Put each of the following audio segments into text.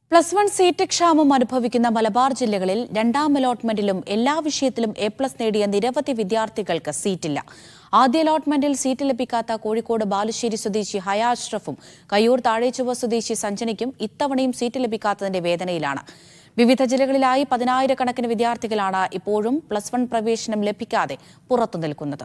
Plus one seat ക്ഷാമം അനുഭവിക്കുന്ന മലബാർ ജില്ലകളിൽ രണ്ടാം അലോട്ട്മെന്റിലും എല്ലാ വിഷയത്തിലും എ പ്ലസ് നേടിയ നിരവധി വിദ്യാർത്ഥികൾക്ക് സീറ്റില്ല ആദ്യ അലോട്ട്മെന്റിൽ സീറ്റ് ലഭിക്കാത്ത കോഴിക്കോട് ബാലുശ്ശേരി സ്വദേശി ഹയ അഷ്റഫും കയ്യൂർ താഴേച്ചുവ സ്വദേശി സഞ്ജനയ്ക്കും ഇത്തവണയും സീറ്റ് ലഭിക്കാത്തതിന്റെ വേദനയിലാണ് വിവിധ ജില്ലകളിലായി പതിനായിരക്കണക്കിന് വിദ്യാർത്ഥികളാണ് ഇപ്പോഴും പ്ലസ് വൺ പ്രവേശനം ലഭിക്കാതെ പുറത്തു നിൽക്കുന്നത്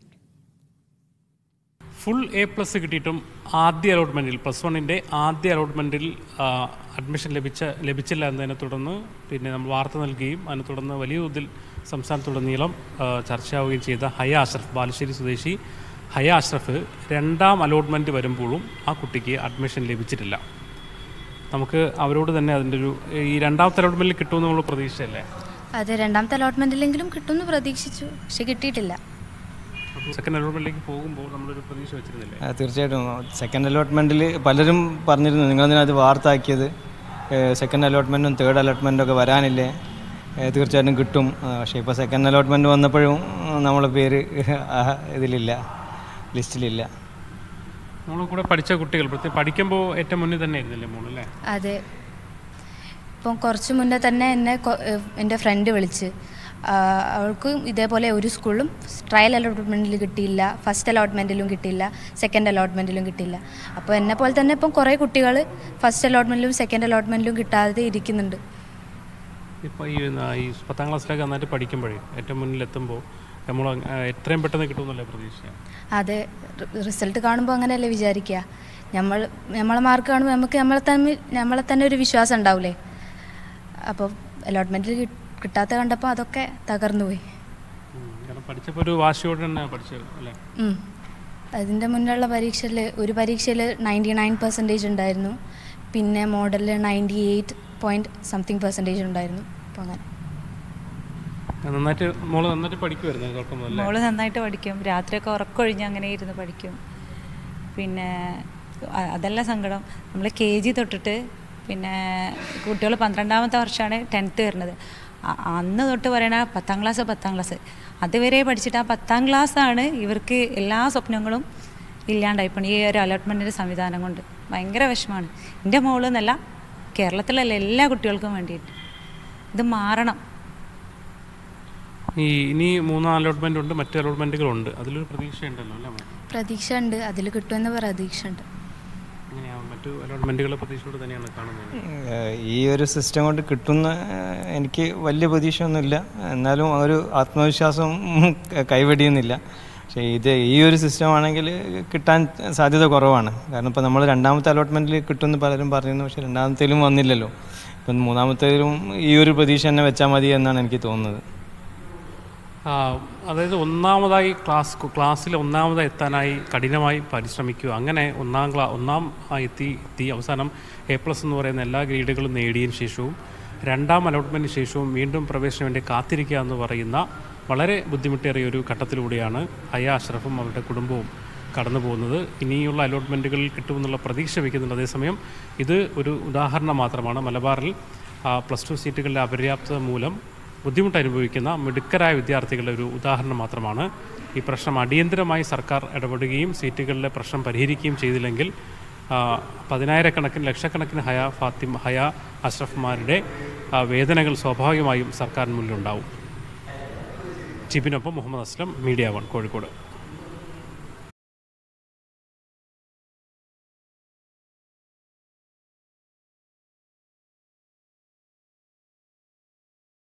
ഫുൾ എ പ്ലസ് കിട്ടിയിട്ടും ആദ്യ അലോട്ട്മെൻറ്റിൽ പ്ലസ് വണ്ണിൻ്റെ ആദ്യ അലോട്ട്മെൻറ്റിൽ അഡ്മിഷൻ ലഭിച്ച ലഭിച്ചില്ല എന്നതിനെ തുടർന്ന് പിന്നെ നമ്മൾ വാർത്ത നൽകുകയും അതിനെ തുടർന്ന് വലിയ തോതിൽ സംസ്ഥാനത്തുടനീളം ആ, ചർച്ചയാവുകയും ചെയ്ത ഹയ അഷ്റഫ് ബാലുശ്ശേരി സ്വദേശി ഹയ അഷ്റഫ് രണ്ടാം അലോട്ട്മെൻറ്റ് വരുമ്പോഴും ആ കുട്ടിക്ക് അഡ്മിഷൻ ലഭിച്ചിട്ടില്ല നമുക്ക് അവരോട് തന്നെ അതിൻ്റെ ഒരു ഈ രണ്ടാമത്തെ അലോട്ട്മെൻറ്റിൽ കിട്ടുമെന്ന് നമ്മൾ പ്രതീക്ഷയല്ലേ അതെ രണ്ടാമത്തെ അലോട്ട്മെന്റിലെങ്കിലും കിട്ടുമെന്ന് പ്രതീക്ഷിച്ചു പക്ഷെ കിട്ടിയിട്ടില്ല സെക്കൻഡ് അലോട്ട്മെൻറ്റിലേക്ക് പോകുമ്പോൾ നമ്മളൊരു പ്രതീക്ഷ വെച്ചിരുന്നില്ലേ ആ, തീർച്ചയായിട്ടും സെക്കൻഡ് അലോട്ട്മെൻറ്റിൽ പലരും പറഞ്ഞിരുന്നു നിങ്ങളതിനത് വാർത്താക്കിയത് സെക്കൻഡ് അലോട്ട്മെൻറ്റും തേർഡ് അലോട്ട്മെൻറ്റും ഒക്കെ വരാനില്ലേ ഏ, തീർച്ചയായിട്ടും കിട്ടും ആ, പക്ഷേ ഇപ്പോൾ സെക്കൻഡ് അലോട്ട്മെൻറ്റ് വന്നപ്പോഴും ഉം, നമ്മളെ പേര് ആ ഇതിലില്ല ലിസ്റ്റിലില്ല നമ്മൾ കൂടെ പഠിച്ച കുട്ടികൾ പ്രത്യേകം പഠിക്കുമ്പോൾ ഏറ്റവും മുന്നിൽ തന്നെ ആയിരുന്നില്ലേ മോളല്ലേ അതെ ഇപ്പം കുറച്ച് മുന്നേ തന്നെ എന്നെ കൊ- ഏഹ് എൻ്റെ ഫ്രണ്ട് വിളിച്ച് ആ, അവൾക്ക് ഇതേപോലെ ഒരു സ്കൂളിലും ട്രയൽ അലോട്ട്മെൻറ്റിൽ കിട്ടിയില്ല ഫസ്റ്റ് അലോട്ട്മെൻറ്റിലും കിട്ടിയില്ല സെക്കൻഡ് അലോട്ട്മെൻറ്റിലും കിട്ടിയില്ല അപ്പോൾ എന്നെ പോലെ തന്നെ ഇപ്പം കുറേ കുട്ടികൾ ഫസ്റ്റ് അലോട്ട്മെൻറ്റിലും സെക്കൻഡ് അലോട്ട്മെൻറ്റിലും കിട്ടാതെ ഇരിക്കുന്നുണ്ട് ഇപ്പോൾ ഈ ന- ഈ പത്താം ക്ലാസ്സിലൊക്കെ നന്നായിട്ട് പഠിക്കുമ്പോഴേ ഏറ്റവും മുന്നിലെത്തുമ്പോൾ നമ്മൾ എത്രയും പെട്ടെന്ന് കിട്ടുമെന്നല്ലേ പ്രതീക്ഷ അതെ റിസൾട്ട് കാണുമ്പോൾ അങ്ങനെയല്ലേ വിചാരിക്കുക നമ്മൾ നമ്മളെ മാർക്ക് കാണുമ്പോൾ നമുക്ക് നമ്മളെ തന്നെ നമ്മളെ തന്നെ ഒരു വിശ്വാസം ഉണ്ടാവില്ലേ അപ്പോൾ അലോട്ട്മെൻറ്റിൽ കിട്ടാത്ത കണ്ടപ്പോൾ അതൊക്കെ തകർന്നു പോയി ഉം. കാരണം പഠിച്ചപ്പോൾ ഒരു വാശിയോടെ തന്നെ പഠിച്ചത് അല്ലേ ഉം. അതിൻ്റെ മുന്നുള്ള പരീക്ഷയിൽ ഒരു പരീക്ഷയിൽ നയൻറ്റി നയൻ പെർസെൻറ്റേജ് ഉണ്ടായിരുന്നു പിന്നെ മോഡലിൽ ninety eight point something percentage ഉണ്ടായിരുന്നു അപ്പോൾ അങ്ങനെ നന്നായിട്ട് മോള് നന്നായിട്ട് പഠിക്കുമായിരുന്നു തുടക്കം മുതലേ മോള് നന്നായിട്ട് പഠിക്കും രാത്രിയൊക്കെ ഉറക്കമൊഴിഞ്ഞ് അങ്ങനെ ഇരുന്ന് പഠിക്കും പിന്നെ അ- അതല്ല സങ്കടം നമ്മൾ കെ ജി തൊട്ടിട്ട് പിന്നെ കുട്ടികൾ പന്ത്രണ്ടാമത്തെ വർഷമാണ് ടെൻത്ത് വരുന്നത് അ- അന്ന് തൊട്ട് പറയണ പത്താം ക്ലാസ് പത്താം ക്ലാസ് അതുവരെ പഠിച്ചിട്ട് ആ പത്താം ക്ലാസ്സാണ് ഇവർക്ക് എല്ലാ സ്വപ്നങ്ങളും ഇല്ലാണ്ടായിപ്പോണ് ഈ ഒരു അലോട്ട്മെൻറ്റിൻ്റെ സംവിധാനം കൊണ്ട് ഭയങ്കര വിഷമമാണ് എൻ്റെ മോള് എന്നല്ല കേരളത്തിലല്ല എല്ലാ കുട്ടികൾക്കും വേണ്ടിയിട്ട് ഇത് മാറണം ഈ ഇനി മൂന്നാം അലോട്ട്മെൻ്റ് ഉണ്ട് മറ്റു അലോട്ട്മെൻറ്റുകളുണ്ട് അതിലൊരു പ്രതീക്ഷയുണ്ടല്ലോ അല്ലേ മോളെ? പ്രതീക്ഷ ഉണ്ട് അതിൽ കിട്ടുമെന്ന് പ്രതീക്ഷ ഉണ്ട് എങ്ങനെയാണ് മറ്റു അലോട്ട്മെൻറ്റുകളെ പ്രതീക്ഷയോട് തന്നെയാണ് കാണുന്നത് ഏ, ഈ ഒരു സിസ്റ്റം കൊണ്ട് കിട്ടുന്ന ഏ, എനിക്ക് വലിയ പ്രതീക്ഷയൊന്നുമില്ല എന്നാലും ആ ഒരു ആത്മവിശ്വാസം ഉം, കൈവെടിയുന്നില്ല പക്ഷേ ഇത് ഈ ഒരു സിസ്റ്റം ആണെങ്കിൽ കിട്ടാൻ സാധ്യത കുറവാണ് കാരണം ഇപ്പോൾ നമ്മൾ രണ്ടാമത്തെ അലോട്ട്മെൻറ്റിൽ കിട്ടുമെന്ന് പലരും പറയുന്നു പക്ഷേ രണ്ടാമത്തേലും വന്നില്ലല്ലോ ഇപ്പം മൂന്നാമത്തേലും ഈ ഒരു പ്രതീക്ഷ തന്നെ വെച്ചാൽ മതി എന്നാണ് എനിക്ക് തോന്നുന്നത് ആ, അതായത് ഒന്നാമതായി ക്ലാസ് ക്ലാസ്സിൽ ഒന്നാമതായി എത്താനായി കഠിനമായി പരിശ്രമിക്കുക അങ്ങനെ ഒന്നാം ക്ലാ ഒന്നാം ആയി എത്തി എത്തി അവസാനം എ പ്ലസ് എന്ന് പറയുന്ന എല്ലാ ഗ്രേഡുകളും നേടിയതിന് ശേഷവും രണ്ടാം അലോട്ട്മെൻറ്റിന് ശേഷവും വീണ്ടും പ്രവേശനം വേണ്ടി കാത്തിരിക്കുക എന്ന് പറയുന്ന വളരെ ബുദ്ധിമുട്ടേറിയ ഒരു ഘട്ടത്തിലൂടെയാണ് ഹയ അഷ്റഫും അവരുടെ കുടുംബവും കടന്നു പോകുന്നത് ഇനിയുള്ള അലോട്ട്മെൻറ്റുകളിൽ കിട്ടുമെന്നുള്ള പ്രതീക്ഷ വയ്ക്കുന്നുണ്ട് അതേസമയം ഇത് ഒരു ഉദാഹരണം മാത്രമാണ് മലബാറിൽ ആ, പ്ലസ് ടു സീറ്റുകളുടെ അപര്യാപ്തത മൂലം ബുദ്ധിമുട്ട് അനുഭവിക്കുന്ന മിടുക്കരായ വിദ്യാർത്ഥികളുടെ ഒരു ഉദാഹരണം മാത്രമാണ് ഈ പ്രശ്നം അടിയന്തരമായി സർക്കാർ ഇടപെടുകയും സീറ്റുകളിലെ പ്രശ്നം പരിഹരിക്കുകയും ചെയ്തില്ലെങ്കിൽ ആ, പതിനായിരക്കണക്കിന് ലക്ഷക്കണക്കിന് ഹയ ഫാത്തിമ ഹയ അഷ്റഫ്മാരുടെ ആ, വേദനകൾ സ്വാഭാവികമായും സർക്കാരിന് മുന്നിലുണ്ടാവും ചിബിനൊപ്പം മുഹമ്മദ് അസ്ലം മീഡിയ വൺ കോഴിക്കോട്